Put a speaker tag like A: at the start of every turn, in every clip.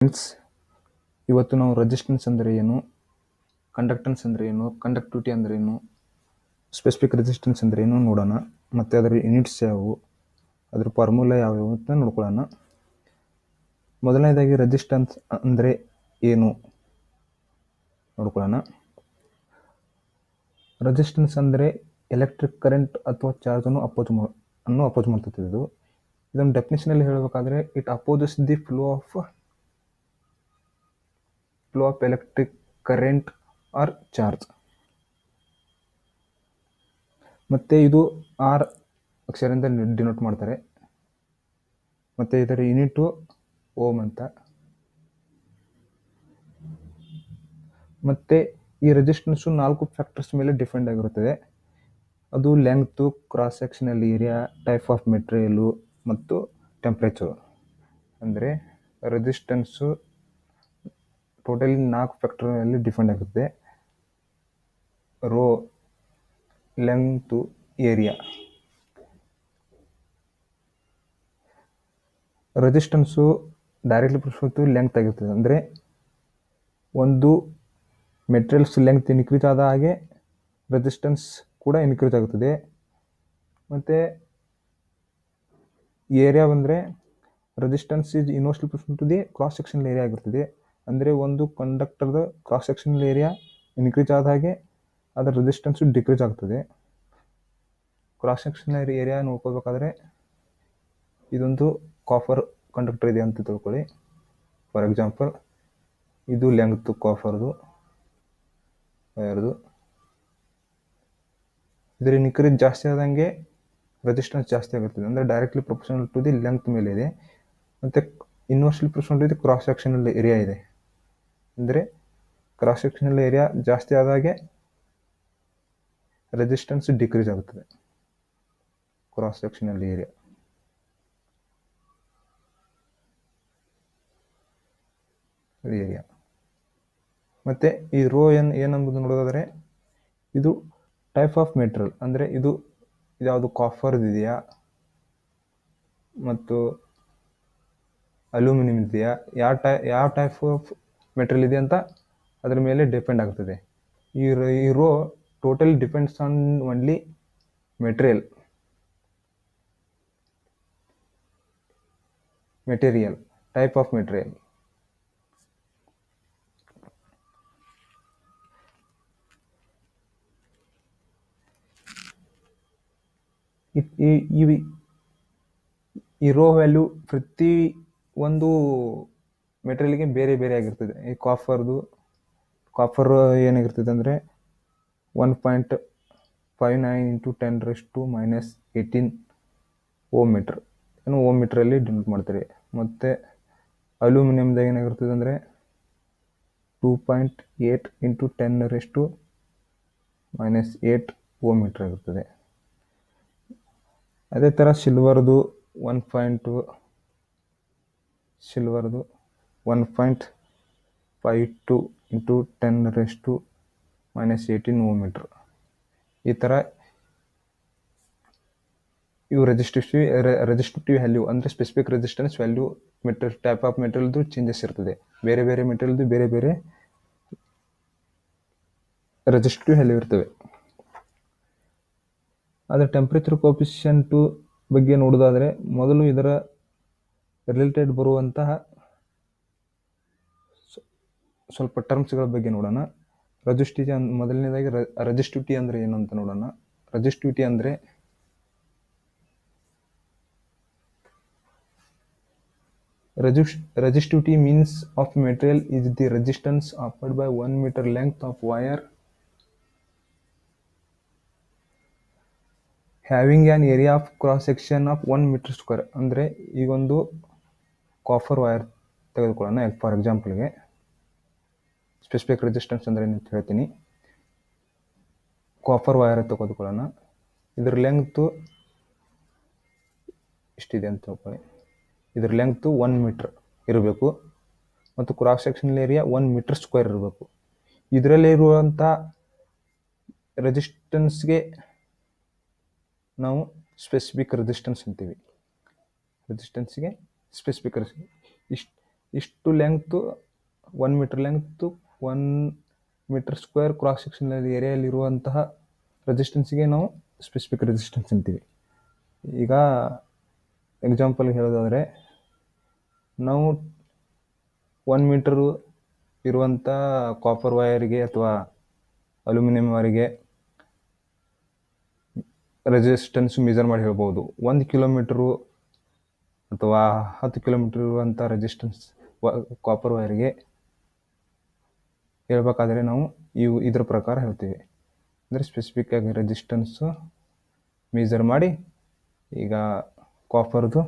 A: friends ಇವತ್ತು ನಾವು resistance ಅಂದರೆ ಏನು ಕಂಡಕ್ಟೆನ್ಸ್ ಅಂದರೆ ಏನು ಕಂಡಕ್ಟಿವಿಟಿ ಅಂದರೆ ಏನು ಸ್ಪೆಸಿಫಿಕ್ ರೆಸಿಸ್ಟೆನ್ಸ್ ಅಂದರೆ ಏನು ನೋಡೋಣ ಮತ್ತು ಅದರ ಯೂನಿಟ್ಸ್ ಯಾವುವು ಅದ್ರ ಫಾರ್ಮುಲಾ ಯಾವ್ಯಾವು ಅಂತ ನೋಡ್ಕೊಳ್ಳೋಣ ಮೊದಲನೇದಾಗಿ ರೆಸಿಸ್ಟೆನ್ಸ್ ಅಂದರೆ ಏನು ನೋಡ್ಕೊಳ್ಳೋಣ ರೆಸಿಸ್ಟೆನ್ಸ್ ಅಂದರೆ ಎಲೆಕ್ಟ್ರಿಕ್ ಕರೆಂಟ್ ಅಥವಾ ಚಾರ್ಜನ್ನು ಅಪೋಸ್ ಮಾ ಅನ್ನು ಅಪೋಸ್ ಮಾಡ್ತದೆ ಇದು ಇದನ್ನು ಡೆಫಿನೇಷನಲ್ಲಿ ಹೇಳಬೇಕಾದ್ರೆ it opposes the flow of flow of electric current or charge ಮತ್ತು ಇದು ಆರ್ ಅಕ್ಷರದಿಂದ ಡಿನೋಟ್ ಮಾಡ್ತಾರೆ ಮತ್ತು ಇದರ ಯೂನಿಟು ಓಮ್ ಅಂತ ಮತ್ತು ಈ ರೆಸಿಸ್ಟೆನ್ಸು ನಾಲ್ಕು ಫ್ಯಾಕ್ಟರ್ಸ್ ಮೇಲೆ ಡಿಪೆಂಡ್ ಆಗಿರುತ್ತದೆ ಅದು length cross sectional area type of material ಮತ್ತು ಟೆಂಪ್ರೇಚರು ಅಂದರೆ ರೆಸಿಸ್ಟೆನ್ಸು ಟೋಟಲಿ ನಾಲ್ಕು ಫ್ಯಾಕ್ಟರ್ನಲ್ಲಿ ಡಿಪೆಂಡ್ ಆಗುತ್ತೆ rho length area resistance directly ಪ್ರಶ್ನೆ ಲೆಂಗ್ತ್ ಆಗಿರ್ತದೆ ಅಂದರೆ ಒಂದು ಮೆಟೀರಿಯಲ್ಸ್ ಲೆಂಗ್ತ್ ಇನ್ಕ್ರೀಸ್ ಆದ ಹಾಗೆ ರೆಸಿಸ್ಟೆನ್ಸ್ ಕೂಡ ಇನ್ಕ್ರೀಸ್ ಆಗುತ್ತದೆ ಮತ್ತು ಏರಿಯಾ ಬಂದರೆ resistance is inversely percent to the cross sectional area ಆಗಿರ್ತದೆ ಅಂದರೆ ಒಂದು ಕಂಡಕ್ಟರ್ದ ಕ್ರಾಸ್ ಸೆಕ್ಷನಲ್ ಏರಿಯಾ ಇನ್ಕ್ರೀಸ್ ಆದ ಹಾಗೆ ಅದರ ರೆಸಿಸ್ಟೆನ್ಸು ಡಿಕ್ರೀಸ್ ಆಗ್ತದೆ ಕ್ರಾಸ್ ಸೆಕ್ಷನಲ್ ಏರಿಯಾ ನೋಡ್ಕೋಬೇಕಾದ್ರೆ ಇದೊಂದು ಕಾಫರ್ ಕಂಡಕ್ಟರ್ ಇದೆ ಅಂತ ತಿಳ್ಕೊಳ್ಳಿ ಫಾರ್ ಎಕ್ಸಾಂಪಲ್ ಇದು ಲೆಂಗ್ತ್ ಕಾಫರ್ದು ವಯರ್ದು ಇದರ ಇನ್ಕ್ರೀಸ್ ಜಾಸ್ತಿ ಆದಂಗೆ ರೆಸಿಸ್ಟೆನ್ಸ್ ಜಾಸ್ತಿ ಆಗುತ್ತದೆ ಅಂದರೆ directly professional to the length ಮೇಲೆ ಇದೆ ಮತ್ತು inversely professional to the cross sectional area ಇದೆ ಅಂದರೆ ಕ್ರಾಸ್ ಸೆಕ್ಷನಲ್ ಏರಿಯಾ ಜಾಸ್ತಿ ಆದಾಗೆ ರೆಸಿಸ್ಟೆನ್ಸ್ ಡಿಕ್ರೀಸ್ ಆಗುತ್ತದೆ ಕ್ರಾಸ್ ಸೆಕ್ಷನಲ್ ಏರಿಯಾ ಏರಿಯಾ ಮತ್ತು ಈ ರೋ ಏನು ಏನಂಬುದು ನೋಡೋದಾದರೆ ಇದು ಟೈಪ್ ಆಫ್ ಮೆಟೀರಿಯಲ್ ಅಂದರೆ ಇದು ಯಾವುದು ಕಾಫರ್ದು ಇದೆಯಾ ಮತ್ತು ಅಲ್ಯೂಮಿನಿಯಂ ಇದೆಯಾ ಯಾವ ಟೈ ಯಾವ ಟೈಪ್ ಆಫ್ ಮೆಟೀರಿಯಲ್ ಇದೆ ಅಂತ ಅದ್ರ ಮೇಲೆ ಡಿಪೆಂಡ್ ಆಗ್ತದೆ ಈ ಈ rho total depends on only material material type of material ಈ ಈ ರೋ ವ್ಯಾಲ್ಯೂ ಪ್ರತಿ ಒಂದು ಮೆಟೀರಿಯಲ್ಗೆ ಬೇರೆ ಬೇರೆ ಆಗಿರ್ತದೆ ಈ ಕಾಫರ್ದು ಕಾಫರ್ ಏನಾಗಿರ್ತದೆ ಅಂದರೆ one point five nine into ten raise to minus eighteen ohm meter ಏನು ಓಮ್ ಮೀಟ್ರಲ್ಲಿ ಡಿನೋಟ್ ಮಾಡ್ತಾರೆ ಮತ್ತು ಅಲ್ಯೂಮಿನಿಯಮ್ದಾಗ ಏನಾಗಿರ್ತದೆ ಅಂದರೆ two point eight into ten raise to minus eight ohm meter ಆಗಿರ್ತದೆ ಅದೇ ಥರ ಸಿಲ್ವರ್ದು ಒನ್ ಪಾಯಿಂಟು ಸಿಲ್ವರ್ದು one point five two into ten raise to minus eighteen ohm meter ಈ ಥರ ಇವು ರೆಜಿಸ್ಟಿವ್ ರೆಜಿಸ್ಟಿವ್ ವ್ಯಾಲ್ಯೂ ಅಂದರೆ specific resistance value material type of ಮೆಟೀರಿಯಲ್ದು ಚೇಂಜಸ್ ಇರ್ತದೆ ಬೇರೆ ಬೇರೆ ಮೆಟೀರಿಯಲ್ದು ಬೇರೆ ಬೇರೆ ರೆಜಿಸ್ಟಿವ್ ವ್ಯಾಲ್ಯೂ ಇರ್ತವೆ ಆದರೆ ಟೆಂಪ್ರೇಚರ್ ಕೋಫಿಷಿಯಂಟು ಬಗ್ಗೆ ನೋಡೋದಾದರೆ ಮೊದಲು ಇದರ ರಿಲೇಟೆಡ್ ಬರುವಂತಹ ಸ್ವಲ್ಪ ಟರ್ಮ್ಸ್ಗಳ ಬಗ್ಗೆ ನೋಡೋಣ ರಜಿಸ್ಟಿಟಿ ಅನ್ ಮೊದಲನೇದಾಗಿ ರಜಿಸ್ಟಿವಿಟಿ ಅಂದರೆ ಏನು ಅಂತ ನೋಡೋಣ ರಜಿಸ್ಟಿವಿಟಿ ಅಂದರೆ ರಜಿಸ್ resistivity means of material is the resistance offered by one meter length of wire having an area of cross section of one meter square ಅಂದರೆ ಈಗೊಂದು ಕಾಫರ್ ವೈರ್ ತೆಗೆದುಕೊಳ್ಳೋಣ ಫಾರ್ ಎಕ್ಸಾಂಪಲ್ಗೆ ಸ್ಪೆಸಿಫಿಕ್ ರೆಸಿಸ್ಟೆನ್ಸ್ ಅಂದರೆ ಏನಂತ ಹೇಳ್ತೀನಿ ಕಾಫರ್ ವೈರ್ ತೆಗೆದುಕೊಳ್ಳೋಣ ಇದ್ರ length ಇಷ್ಟಿದೆ ಅಂತ ತಿಳ್ಕೊಳ್ಳಿ ಇದ್ರ ಲೆಂಗ್ತು ಒನ್ ಮೀಟ್ರ್ ಇರಬೇಕು ಮತ್ತು cross sectional area one meter square ಇರಬೇಕು ಇದರಲ್ಲಿ ಇರುವಂಥ ರೆಸಿಸ್ಟೆನ್ಸ್ಗೆ ನಾವು ಸ್ಪೆಸಿಫಿಕ್ ರೆಸಿಸ್ಟೆನ್ಸ್ ಅಂತೀವಿ ರೆಸಿಸ್ಟೆನ್ಸ್ಗೆ ಸ್ಪೆಸಿಫಿಕ್ ಇಷ್ಟು ಇಷ್ಟು length one meter length one meter square cross sectional ಏರಿಯಾಲಿರುವಂತಹ ರೆಸಿಸ್ಟೆನ್ಸ್ಗೆ ನಾವು ಸ್ಪೆಸಿಫಿಕ್ ರೆಸಿಸ್ಟೆನ್ಸ್ ಅಂತೀವಿ ಈಗ ಎಕ್ಸಾಂಪಲ್ ಹೇಳೋದಾದರೆ ನಾವು ಒನ್ ಮೀಟರು ಇರುವಂಥ ಕಾಪರ್ ವೈರಿಗೆ ಅಥವಾ ಅಲ್ಯೂಮಿನಿಯಂ ವೈರಿಗೆ ರೆಸಿಸ್ಟೆನ್ಸ್ ಮೆಜರ್ ಮಾಡಿ ಹೇಳ್ಬೋದು ಒಂದು ಕಿಲೋಮೀಟ್ರು ಅಥವಾ ಹತ್ತು ಕಿಲೋಮೀಟ್ರ್ ಇರುವಂಥ ರೆಸಿಸ್ಟೆನ್ಸ್ ವ ಕಾಪರ್ ವೈರಿಗೆ ಹೇಳ್ಬೇಕಾದ್ರೆ ನಾವು ಇವು ಇದ್ರ ಪ್ರಕಾರ ಹೇಳ್ತೀವಿ ಅಂದರೆ ಸ್ಪೆಸಿಫಿಕ್ ಆಗಿ ರೆಸಿಸ್ಟೆನ್ಸು ಮೆಜರ್ ಮಾಡಿ ಈಗ ಕಾಪರ್ದು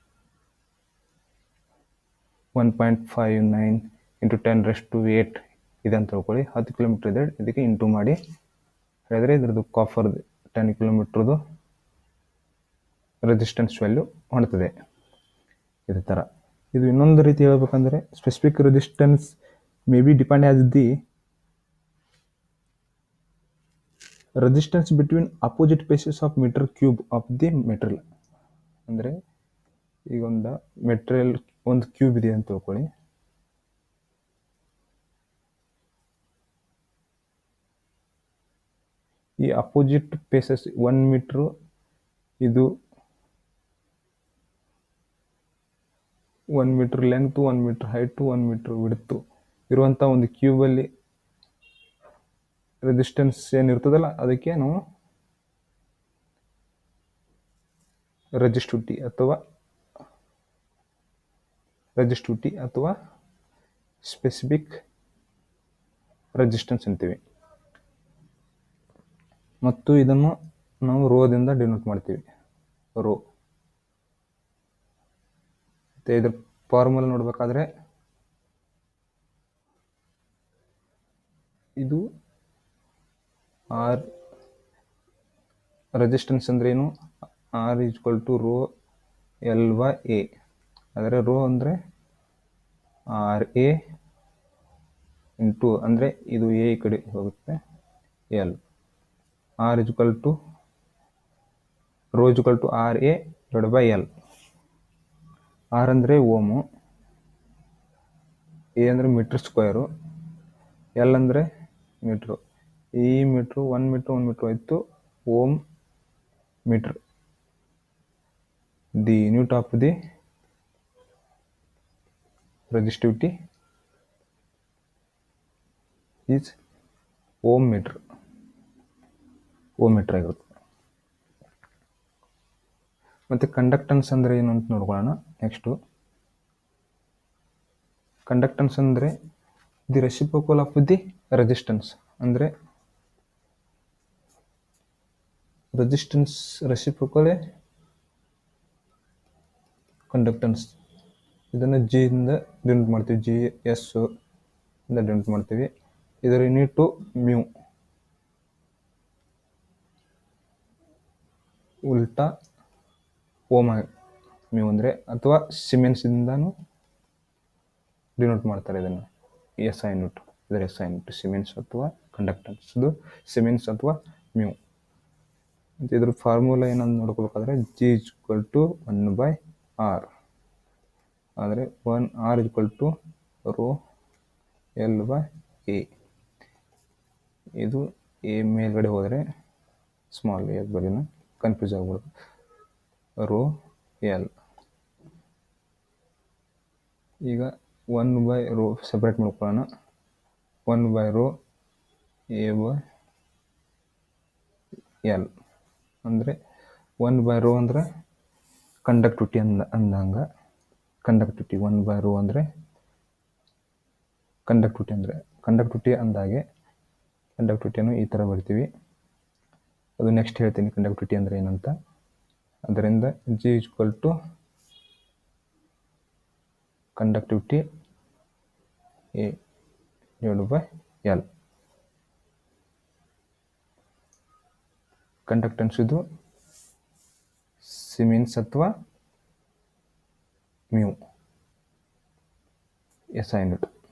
A: one point five nine into ten raised to eight ಇದೆ ಅಂತ ತಿಳ್ಕೊಳ್ಳಿ ಹತ್ತು ಕಿಲೋಮೀಟ್ರ್ ಇದೆ ಇದಕ್ಕೆ ಇಂಟು ಮಾಡಿ ಹೇಳಿದ್ರೆ ಇದ್ರದ್ದು ಕಾಫರ್ದು ಟೆನ್ ಕಿಲೋಮೀಟ್ರದು ರೆಸಿಸ್ಟೆನ್ಸ್ ವ್ಯಾಲ್ಯೂ ಹೊಣ್ತದೆ ಇದೇ ಥರ ಇದು ಇನ್ನೊಂದು ರೀತಿ ಹೇಳ್ಬೇಕಂದ್ರೆ specific resistance may be depend as the resistance between opposite faces of meter cube of the material ಅಂದರೆ ಈಗ ಒಂದು ಮೆಟೀರಿಯಲ್ ಒಂದು ಕ್ಯೂಬ್ ಇದೆ ಅಂತ ತಿಳ್ಕೊಳ್ಳಿ ಈ ಅಪೋಸಿಟ್ ಪೇಸಸ್ ಒನ್ ಮೀಟ್ರು ಇದು one meter length one meter height one meter width ಇರುವಂಥ ಒಂದು ಕ್ಯೂಬಲ್ಲಿ ರೆಸಿಸ್ಟೆನ್ಸ್ ಏನಿರ್ತದಲ್ಲ ಅದಕ್ಕೆ ನಾವು ರೆಜಿಸ್ಟಿವಿಟಿ ಅಥವಾ ರೆಜಿಸ್ಟಿವಿಟಿ ಅಥವಾ ಸ್ಪೆಸಿಫಿಕ್ ರೆಸಿಸ್ಟೆನ್ಸ್ ಅಂತೀವಿ ಮತ್ತು ಇದನ್ನು ನಾವು ರೋದಿಂದ ಡಿನೋಟ್ ಮಾಡ್ತೀವಿ ರೋ ಮತ್ತು ಇದ್ರ ಫಾರ್ಮುಲಾ ನೋಡಬೇಕಾದ್ರೆ ಇದು ಆರ್ ರೆಸಿಸ್ಟೆನ್ಸ್ ಅಂದ್ರೆ ಏನು R equal to rho L ವ ಎ ಆದರೆ ರೋ ಅಂದರೆ ಆರ್ ಎ ಇಂಟು ಅಂದರೆ ಇದು ಎ ಈ ಕಡೆ ಹೋಗುತ್ತೆ L R equal to rho equal to R A divide by L R ಅಂದರೆ ಓಮು ಎ ಅಂದರೆ ಮೀಟ್ರ್ ಸ್ಕ್ವೇರು ಎಲ್ ಅಂದರೆ ಮೀಟ್ರು ಈ meter one meter one meter ಆಯಿತು ohm meter the unit of the resistivity is ohm meter ohm meter ಆಗಿರುತ್ತೆ ಮತ್ತು conductance ಅಂದರೆ ಏನು ಅಂತ ನೋಡ್ಕೊಳ್ಳೋಣ ನೆಕ್ಸ್ಟು ಕಂಡಕ್ಟನ್ಸ್ ಅಂದರೆ the reciprocal of the resistance ಅಂದರೆ ರೆಸಿಸ್ಟೆನ್ಸ್ ರೆಸಿಪೋಕಲೇ ಕಂಡಕ್ಟನ್ಸ್ ಇದನ್ನು ಜಿ ಇಂದ ಡಿನೋಟ್ ಮಾಡ್ತೀವಿ ಜಿ ಎಸ್ ಇಂದ ಡಿನೋಟ್ ಮಾಡ್ತೀವಿ ಇದರ ಯೂನಿಟು ಮ್ಯೂ ಉಲ್ಟಾ ಓಮ ಮ್ಯೂ ಅಂದರೆ ಅಥವಾ ಸಿಮೆನ್ಸಿಂದನೂ ಡಿನೋಟ್ ಮಾಡ್ತಾರೆ ಇದನ್ನು ಎಸ್ ಐ ಯೂನಿಟ್ ಇದರ ಎಸ್ ಐ ಯೂನಿಟ್ ಸಿಮೆನ್ಸ್ ಅಥವಾ ಕಂಡಕ್ಟನ್ಸ್ ಇದು ಸಿಮೆನ್ಸ್ ಅಥವಾ ಮ್ಯೂ ಮತ್ತು ಇದ್ರ ಫಾರ್ಮುಲಾ ಏನಂತ ನೋಡ್ಕೋಬೇಕಾದ್ರೆ G is equal to one by R ಆದರೆ one R equal to rho L by A ಇದು ಎ ಮೇಲ್ಗಡೆ ಹೋದರೆ ಸ್ಮಾಲ್ ಎ ಬರೀನ ಕನ್ಫ್ಯೂಸ್ ಆಗ್ಬಿಡೋದು ರೋ ಎಲ್ ಈಗ ಒನ್ ಬೈ ರೋ ಸಪ್ರೇಟ್ ಮಾಡ್ಕೊಳ್ಳೋಣ one by rho A by L ಅಂದರೆ one by rho ಅಂದರೆ ಕಂಡಕ್ಟಿವಿಟಿ ಅಂದ ಅಂದಂಗೆ ಕಂಡಕ್ಟಿವಿಟಿ ಒನ್ ಬೈ ರೋ ಅಂದರೆ ಕಂಡಕ್ಟಿವಿಟಿ ಅಂದರೆ ಕಂಡಕ್ಟಿವಿಟಿ ಅಂದಾಗೆ ಕಂಡಕ್ಟಿವಿಟಿಯನ್ನು ಈ ಥರ ಬರ್ತೀವಿ ಅದು ನೆಕ್ಸ್ಟ್ ಹೇಳ್ತೀನಿ ಕಂಡಕ್ಟಿವಿಟಿ ಅಂದರೆ ಏನಂತ ಅದರಿಂದ G equal to conductivity A divide by L conductance ಇದು ಸಿಮಿನ್ಸ್ ಅಥವಾ ಮ್ಯೂ ಎಸ್ ಐ ಯೂನಿಟ್